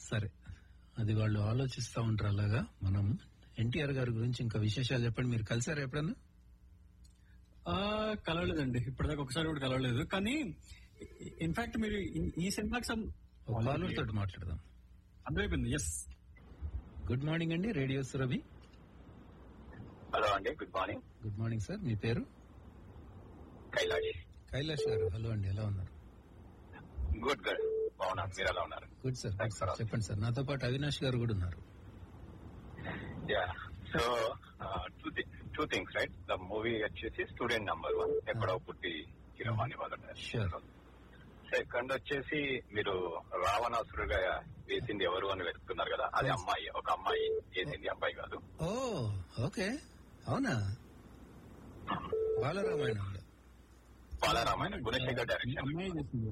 సరే అది వాళ్ళు ఆలోచిస్తా ఉంటారు అలాగా మనం ఎన్టీఆర్ గారి గురించి ఇంకా విశేషాలు చెప్పండి మీరు కలిసారా ఎప్పుడన్నా ఆ, కలవలేదండి ఇప్పటిదాకా ఒకసారి కూడా కలవలేదు కానీ ఇన్ఫాక్ట్ మీరు ఈ- ఈ సినిమాకి సం- ఒక కాలర్ తోటి మాట్లాడదాం అర్థమైపోయింది ఎస్ గుడ్ మార్నింగ్ అండి రేడియో సురభి హలో అండి good morning good morning sir మీ పేరు కైలాష్ కైలాష్ గారు హలో అండి ఎలా ఉన్నారు గుడ్ గుడ్ బాగున్నాను మీరు ఎలా ఉన్నారు good sir good Thanks sir for చెప్పండి సార్ నాతో పాటు అవినాష్ గారు కూడా ఉన్నారు yeah so two two things right the movie వచ్చేసి స్టూడెంట్ నంబర్ వన్ ఎక్కడో పుట్టి కిరవాణి వాళ్ళు Sure. సెకండ్ వచ్చేసి మీరు రావణాసురుగా వేసింది ఎవరు అని వెతుకున్నారు కదా అది అమ్మాయి ఒక అమ్మాయి వేసింది అబ్బాయి కాదు ఓ ఓకే అవునా బాలరామాయణంలో బాలరామాయణ గుణశేఖర్ డైరెక్షన్ అమ్మాయి చేసింది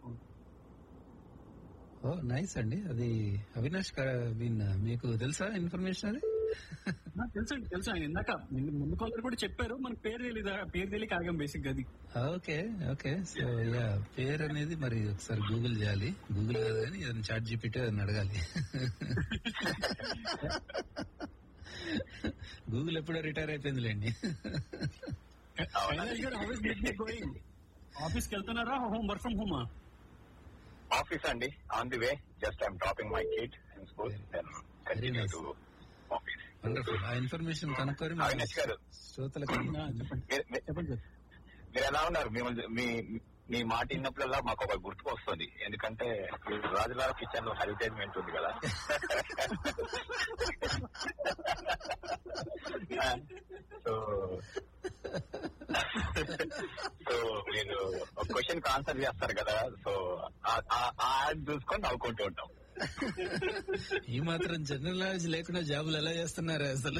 ఓ నైస్ అండి అది అవినాష్ గారు మీన్ మీకు తెలుసా ఇన్ఫర్మేషన్ అది నాకు తెలుసండి తెలుసు ఆయన ఇందాక ముందు- ముందు కాలర్ కూడా చెప్పారు మన పేరు తెలీదా పేరు తెలియక ఆగాం బేసిక్ అది ఓకే ఓకే సో యా పేరు అనేది మరి ఒకసారి గూగుల్ చేయాలి గూగుల్ కాదు కానీ ఏదైనా చాట్ జీపీటీ అని అడగాలి గూగుల్ ఎప్పుడో రిటైర్ అయిపోయిందిలేండి కైలాష్ గారు హౌస్ గోయింగ్ ఆఫీస్ కి వెళ్తున్నారా హోమ్ వర్క్ ఫ్రమ్ హోమా ఆఫీస్ అండి on the way just I'm dropping my kid in school then continue nice. To office wonderful ఆ ఇన్ఫర్మేషన్ కనుక్కొని మన అవినాష్ గారు శ్రోతలకు చెప్పండి మీరు- మీరు- చెప్పండి సార్ మీరు ఎలా ఉన్నారు మిమ్మల్ని మీ మీ మాట విన్నప్పుడల్లా మాకు ఒక గుర్తుకు వస్తుంది ఎందుకంటే మీరు రాజులాల కిచెన్ లో అడ్వర్టైజ్మెంట్ ఉంది కదా సో సో మీరు ఒక క్వశ్చన్ కి ఆన్సర్ చేస్తారు కదా సో ఆ- ఆ- ఆ యాడ్ చూసుకొని నవ్వుకుంటూ ఉంటాం ఈ మాత్రం జనరల్ నాలెడ్జ్ లేకుండా జాబులు ఎలా చేస్తున్నారు అసలు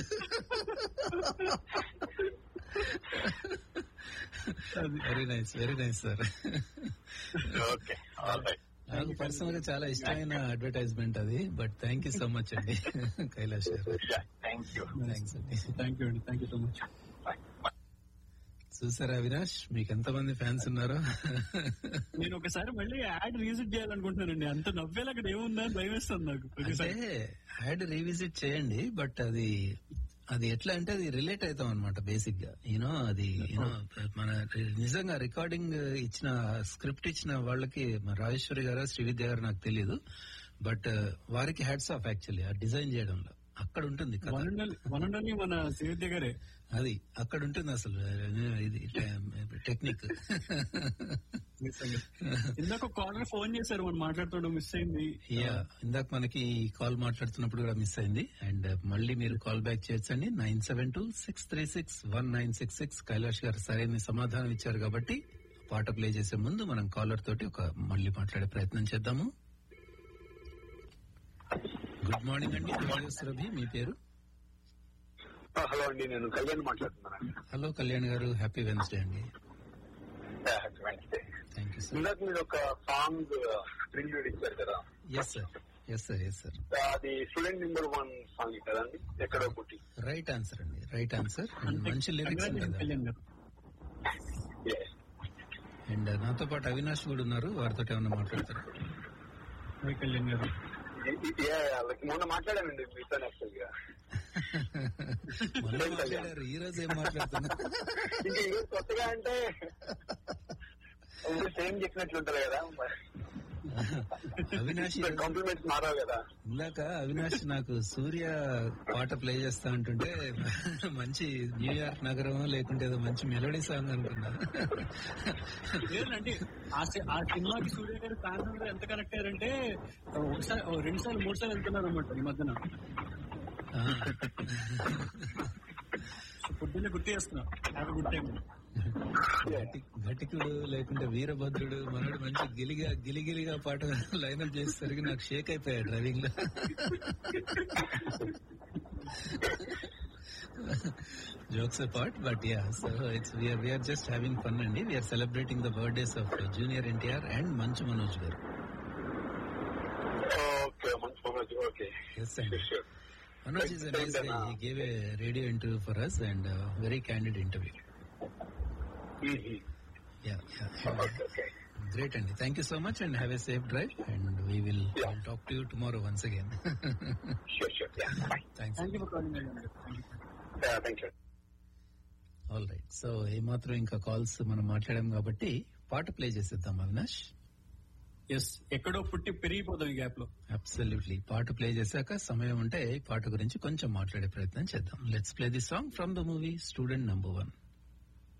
very nice very nice sir okay all right నాకు పర్సనల్ గా చాలా ఇష్టమైన అడ్వర్టైజ్మెంట్ అది but thank you so much అండి కైలాష్ గారు థ్యాంక్ యూ థ్యాంక్స్ అండి థ్యాంక్ యూ అండి థ్యాంక్ యూ సో మచ్ చూసారా అవినాష్ మీకు ఎంత మంది ఫ్యాన్స్ ఉన్నారో నేను ఒకసారి మళ్ళీ యాడ్ రీవిజిట్ చేయాలనుకుంటున్నానండి అంత నవ్వేలా అక్కడ ఏముందా అని భయం వేస్తుంది నాకు అంటే ప్రతిసారి యాడ్ రీవిజిట్ చేయండి బట్ అది అది ఎట్లా అంటే అది రిలేట్ అవుతాం అనమాట బేసిక్ గా యూనో అది యూనో మన నిజంగా రికార్డింగ్ ఇచ్చిన స్క్రిప్ట్ ఇచ్చిన వాళ్ళకి మన రాజేశ్వరి గారు శ్రీవిద్య గారు నాకు తెలియదు బట్ వారికి హ్యాడ్స్ ఆఫ్ యాక్చువల్లీ ఆ డిజైన్ చేయడంలో అక్కడ ఉంటుంది కథ one and only- one and only మన శ్రీవిద్య గారే అది అక్కడ ఉంటుంది అసలు ఇది టెక్నిక్ ఇందాక కాలర్ ఫోన్ చేశారు మనం మాట్లాడుతుండడం మిస్ అయింది యా ఇందాక మనకి కాల్ మాట్లాడుతున్నప్పుడు కూడా మిస్ అయింది అండ్ మళ్ళీ మీరు కాల్ బ్యాక్ చేయొచ్చండి nine seven two six three six one nine six six Kailash గారు సరైన సమాధానం ఇచ్చారు కాబట్టి పాట ప్లే చేసే ముందు మనం కాలర్ తోటి ఒక మళ్ళీ మాట్లాడే ప్రయత్నం చేద్దాము గుడ్ మార్నింగ్ అండి రేడియో సురభి మీ పేరు హలో అండి నేను కళ్యాణ్ మాట్లాడుతున్నాను హలో కళ్యాణ్ గారు హ్యాపీ వెన్స్డే అండి థ్యాంక్ యూ సార్ ఇందాక మీరు ఒక సాంగ్ రివ్యూ ఇచ్చారు కదా yes sir yes sir yes sir అది స్టూడెంట్ నెంబర్ వన్ సాంగ్ కదండి ఎక్కడో పుట్టి రైట్ ఆన్సర్ అండి రైట్ ఆన్సర్ అండ్ మంచి లిరిక్స్ Congratulations, ఉంటాయి కళ్యాణ్ గారు అండ్ నాతో పాటు అవినాష్ కూడా ఉన్నారు వారితో ఏమన్నా మాట్లాడతారు హాయ్ కళ్యాణ్ గారు మొన్న మాట్లాడానండి మీతో యాక్చువల్ గా మొన్న మాట్లాడారు ఈ రోజు ఏం మాట్లాడుతున్నారు ఇంకా ఈరోజు కొత్తగా అంటే సేమ్ చెప్పినట్లుంటారు కదా అవినాష్ ఈరోజు- కాంప్లిమెంట్స్ మారావు కదా ఇందాక అవినాష్ నాకు సూర్య పాట ప్లే చేస్తా అంటుంటే మంచి న్యూయార్క్ నగరం లేకుంటే ఏదో మంచి మెలోడీ సాంగ్ అనుకున్నా లేదండి ఆ సి- ఆ సినిమాకి సూర్య గారు ఫ్యాన్స్ అందరూ ఎంత కనెక్ట్ అయ్యారంటే ఒకసారి ఓ రెండు సార్లు మూడు సార్లు వెళ్తున్నారు అనమాట ఈ మధ్యన ఆ, పొద్దున్నే గుర్తు చేస్తున్నా హ్యాపీ గుడ్ టైం ఘటి- ఘటికుడు లేకుంటే వీరభద్రుడు మనోడు మంచి గిలిగా గిలిగిలిగా పాట లైనప్ చేసేసరికి నాకు షేక్ అయిపోయా డ్రైవింగ్ లో jokes apart but yeah so it's we're we're just having fun అండి we're celebrating the birthdays of junior NTR and Manchu Manoj గారు ఓకే మంచి ఫోన్ ఓకే ఎస్ అండి Manoj is nice guy. He gave a radio interview for us and uh, very candid interview. Yeah, yeah. And, uh, great అండి thank you so much and have a safe drive and we will talk to you tomorrow once again sure sure bye thanks thank you for calling అండి thank you all right so ఏమాత్రం ఇంకా calls మనం మాట్లాడాం కాబట్టి పాట play చేసేద్దాం Avinash yes ఎక్కడో పుట్టి పెరిగిపోతాం ఈ గ్యాప్ లో అబ్సల్యూట్లీ పాట ప్లే చేశాక సమయం ఉంటే పాట గురించి కొంచెం మాట్లాడే ప్రయత్నం చేద్దాం let's play the song from the movie student number one